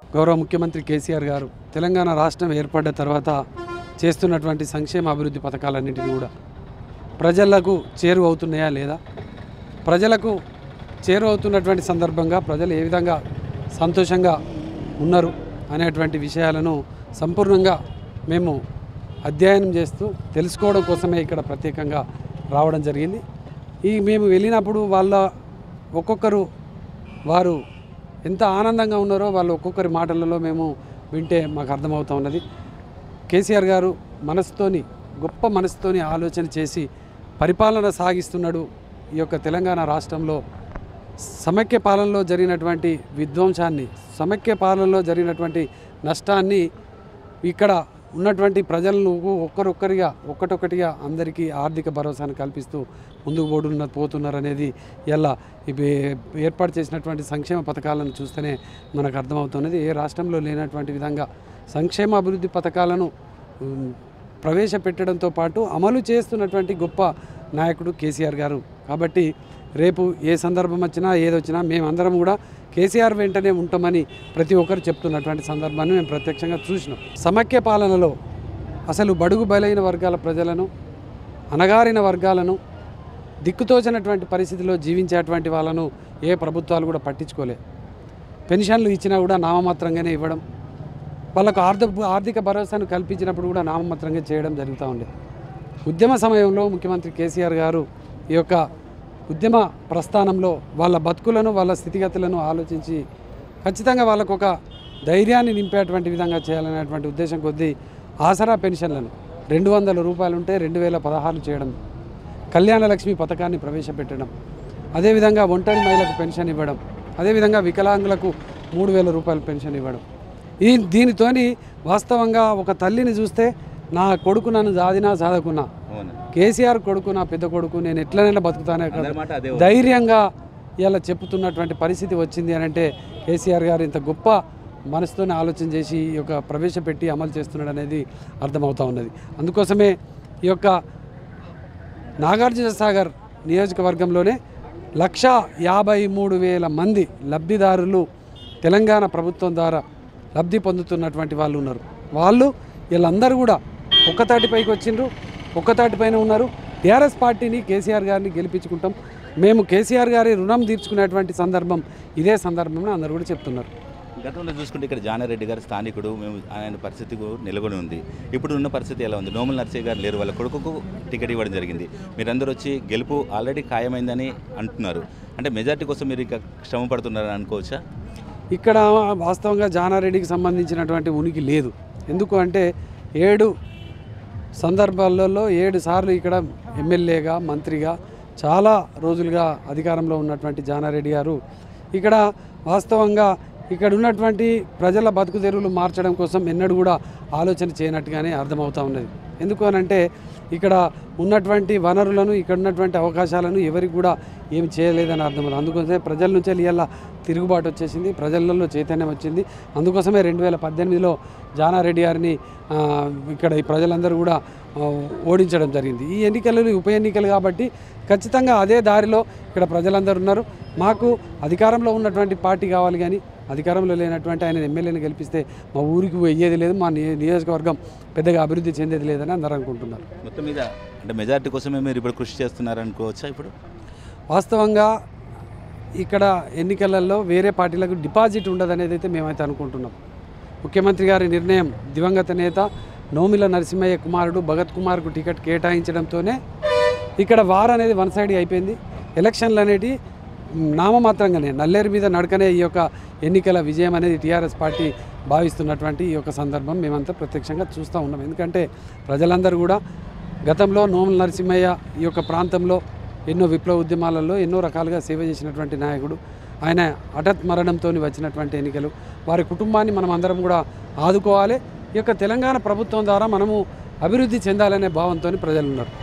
గౌరవ ముఖ్యమంత్రి కేసీఆర్ గారు తెలంగాణ రాష్ట్రం ఏర్పడ్డ తర్వాత చేస్తున్నటువంటి సంక్షేమ అభివృద్ధి పథకాలన్నింటినీ కూడా ప్రజలకు చేరువవుతున్నాయా లేదా ప్రజలకు చేరువవుతున్నటువంటి సందర్భంగా ప్రజలు ఏ విధంగా సంతోషంగా ఉన్నారు అనేటువంటి విషయాలను సంపూర్ణంగా మేము అధ్యయనం చేస్తూ తెలుసుకోవడం కోసమే ఇక్కడ ప్రత్యేకంగా రావడం జరిగింది ఈ మేము వెళ్ళినప్పుడు వాళ్ళ ఒక్కొక్కరు వారు ఎంత ఆనందంగా ఉన్నారో వాళ్ళు ఒక్కొక్కరి మాటలలో మేము వింటే మాకు అర్థమవుతా ఉన్నది కేసీఆర్ గారు మనసుతోని గొప్ప మనసుతోని ఆలోచన చేసి పరిపాలన సాగిస్తున్నాడు ఈ యొక్క తెలంగాణ రాష్ట్రంలో సమైక్య పాలనలో జరిగినటువంటి విధ్వంసాన్ని సమైక్య పాలనలో జరిగినటువంటి నష్టాన్ని ఇక్కడ ఉన్నటువంటి ప్రజలను ఒక్కరొక్కరిగా ఒక్కటొక్కటిగా అందరికీ ఆర్థిక భరోసాను కల్పిస్తూ ముందుకు పోతున్న పోతున్నారు అనేది ఇలా ఇవి ఏర్పాటు చేసినటువంటి సంక్షేమ పథకాలను చూస్తేనే మనకు అర్థమవుతున్నది ఏ రాష్ట్రంలో లేనటువంటి విధంగా సంక్షేమ అభివృద్ధి పథకాలను ఉమ్, ప్రవేశపెట్టడంతో పాటు అమలు చేస్తున్నటువంటి గొప్ప నాయకుడు కేసీఆర్ గారు కాబట్టి రేపు ఏ సందర్భం వచ్చినా ఏదొచ్చినా మేమందరం కూడా కేసీఆర్ వెంటనే ఉంటామని ప్రతి ఒక్కరు చెప్తున్నటువంటి సందర్భాన్ని మేము ప్రత్యక్షంగా చూసినాం సమైక్య పాలనలో అసలు బడుగు బలైన వర్గాల ప్రజలను అణగారిన వర్గాలను దిక్కుతోచినటువంటి పరిస్థితిలో జీవించేటువంటి వాళ్ళను ఏ ప్రభుత్వాలు కూడా పట్టించుకోలే పెన్షన్లు ఇచ్చినా కూడా నామమాత్రంగానే ఇవ్వడం వాళ్ళకు ఆర్థిక ఆర్థిక భరోసాను కల్పించినప్పుడు కూడా నామమాత్రంగా చేయడం జరుగుతూ ఉండే ఉద్యమ సమయంలో ముఖ్యమంత్రి కేసీఆర్ గారు ఈ యొక్క ఉద్యమ ప్రస్థానంలో వాళ్ళ బతుకులను వాళ్ళ స్థితిగతులను ఆలోచించి ఖచ్చితంగా వాళ్ళకు ఒక ధైర్యాన్ని నింపేటువంటి విధంగా చేయాలనేటువంటి ఉద్దేశం కొద్దీ ఆసరా పెన్షన్లను రెండు వందల రూపాయలు ఉంటే రెండు వేల పదహారు చేయడం కళ్యాణ లక్ష్మి పథకాన్ని ప్రవేశపెట్టడం అదేవిధంగా ఒంటరి మహిళలకు పెన్షన్ ఇవ్వడం అదేవిధంగా వికలాంగులకు మూడు వేల రూపాయల పెన్షన్ ఇవ్వడం ఈ దీనితోని వాస్తవంగా ఒక తల్లిని చూస్తే నా కొడుకు నన్ను సాదినా సాధకున్నా అవును కేసీఆర్ కొడుకు నా పెద్ద కొడుకు నేను ఎట్లనైనా బతుకుతానే కదా. అందరి మాట అదే ధైర్యంగా ఇలా చెప్పుతున్నటువంటి పరిస్థితి వచ్చింది అని అంటే కేసీఆర్ గారు ఇంత గొప్ప మనసుతోనే ఆలోచన చేసి ఈ యొక్క ప్రవేశపెట్టి అమలు చేస్తున్నాడు అనేది అర్థమవుతా ఉన్నది అందుకోసమే ఈ యొక్క నాగార్జున సాగర్ నియోజకవర్గంలోనే లక్ష యాభై మూడు వేల మంది లబ్ధిదారులు తెలంగాణ ప్రభుత్వం ద్వారా లబ్ధి పొందుతున్నటువంటి వాళ్ళు ఉన్నారు వాళ్ళు వీళ్ళందరూ కూడా ఒక్కతాటిపైకి వచ్చిండ్రు ఒక్కతాటిపైన ఉన్నారు టీఆర్ఎస్ పార్టీని కేసీఆర్ గారిని గెలిపించుకుంటాం మేము కేసీఆర్ గారి రుణం తీర్చుకునేటువంటి సందర్భం ఇదే సందర్భంలో అందరూ కూడా చెప్తున్నారు గతంలో చూసుకుంటే ఇక్కడ జానారెడ్డి గారు స్థానికుడు మేము ఆయన పరిస్థితి కూడా నెలకొని ఉంది ఇప్పుడు ఉన్న పరిస్థితి ఎలా ఉంది నోముల నర్సయ్య గారు లేరు వాళ్ళ కొడుకుకు టికెట్ ఇవ్వడం జరిగింది మీరందరూ వచ్చి గెలుపు ఆల్రెడీ ఖాయమైందని అంటున్నారు అంటే మెజార్టీ కోసం మీరు ఇక శ్రమ పడుతున్నారని అనుకోవచ్చా ఇక్కడ వాస్తవంగా జానారెడ్డికి సంబంధించినటువంటి ఉనికి లేదు ఎందుకు అంటే ఏడు సందర్భాలలో ఏడు సార్లు ఇక్కడ ఎమ్మెల్యేగా మంత్రిగా చాలా రోజులుగా అధికారంలో ఉన్నటువంటి జానారెడ్డి గారు ఇక్కడ వాస్తవంగా ఇక్కడ ఉన్నటువంటి ప్రజల బతుకు తెరువులు మార్చడం కోసం ఎన్నడూ కూడా ఆలోచన చేయనట్టుగానే అర్థమవుతా ఉన్నది ఎందుకు అనంటే ఇక్కడ ఉన్నటువంటి వనరులను ఇక్కడ ఉన్నటువంటి అవకాశాలను ఎవరికి కూడా ఏమి చేయలేదని అర్థమవుతుంది అందుకోసమే ప్రజల నుంచి ఇవాళ తిరుగుబాటు వచ్చేసింది ప్రజలలో చైతన్యం వచ్చింది అందుకోసమే రెండు వేల పద్దెనిమిదిలో జానారెడ్డి గారిని ఆ, ఇక్కడ ఈ ప్రజలందరూ కూడా ఆ, ఓడించడం జరిగింది ఈ ఎన్నికలు ఉప ఎన్నికలు కాబట్టి ఖచ్చితంగా అదే దారిలో ఇక్కడ ప్రజలందరూ ఉన్నారు మాకు అధికారంలో ఉన్నటువంటి పార్టీ కావాలి కానీ అధికారంలో లేనటువంటి ఆయన ఎమ్మెల్యేని గెలిపిస్తే మా ఊరికి వెయ్యేది లేదు మా నియ- నియోజకవర్గం పెద్దగా అభివృద్ధి చెందేది లేదని అందరూ అనుకుంటున్నారు మొత్తం మీద అంటే మెజార్టీ కోసమే మీరు ఇప్పుడు కృషి చేస్తున్నారు అనుకోవచ్చా ఇప్పుడు వాస్తవంగా ఇక్కడ ఎన్నికలలో వేరే పార్టీలకు డిపాజిట్ ఉండదనేది అయితే మేమైతే అనుకుంటున్నాం ముఖ్యమంత్రి గారి నిర్ణయం దివంగత నేత నోమిల నరసింహయ్య కుమారుడు భగత్ కుమార్కు టికెట్ కేటాయించడంతోనే ఇక్కడ వార్ అనేది వన్ సైడ్ అయిపోయింది ఎలక్షన్లు అనేటి నామమాత్రంగానే నల్లేరు మీద నడకనే ఈ యొక్క ఎన్నికల విజయం అనేది టీఆర్ఎస్ పార్టీ భావిస్తున్నటువంటి ఈ యొక్క సందర్భం మేమంతా ప్రత్యక్షంగా చూస్తూ ఉన్నాం ఎందుకంటే ప్రజలందరూ కూడా గతంలో నోముల నరసింహయ్య ఈ యొక్క ప్రాంతంలో ఎన్నో విప్లవ ఉద్యమాలలో ఎన్నో రకాలుగా సేవ చేసినటువంటి నాయకుడు ఆయన హఠత్ మరణంతో వచ్చినటువంటి ఎన్నికలు వారి కుటుంబాన్ని మనం అందరం కూడా ఆదుకోవాలి ఈ యొక్క తెలంగాణ ప్రభుత్వం ద్వారా మనము అభివృద్ధి చెందాలనే భావంతో ప్రజలు ఉన్నారు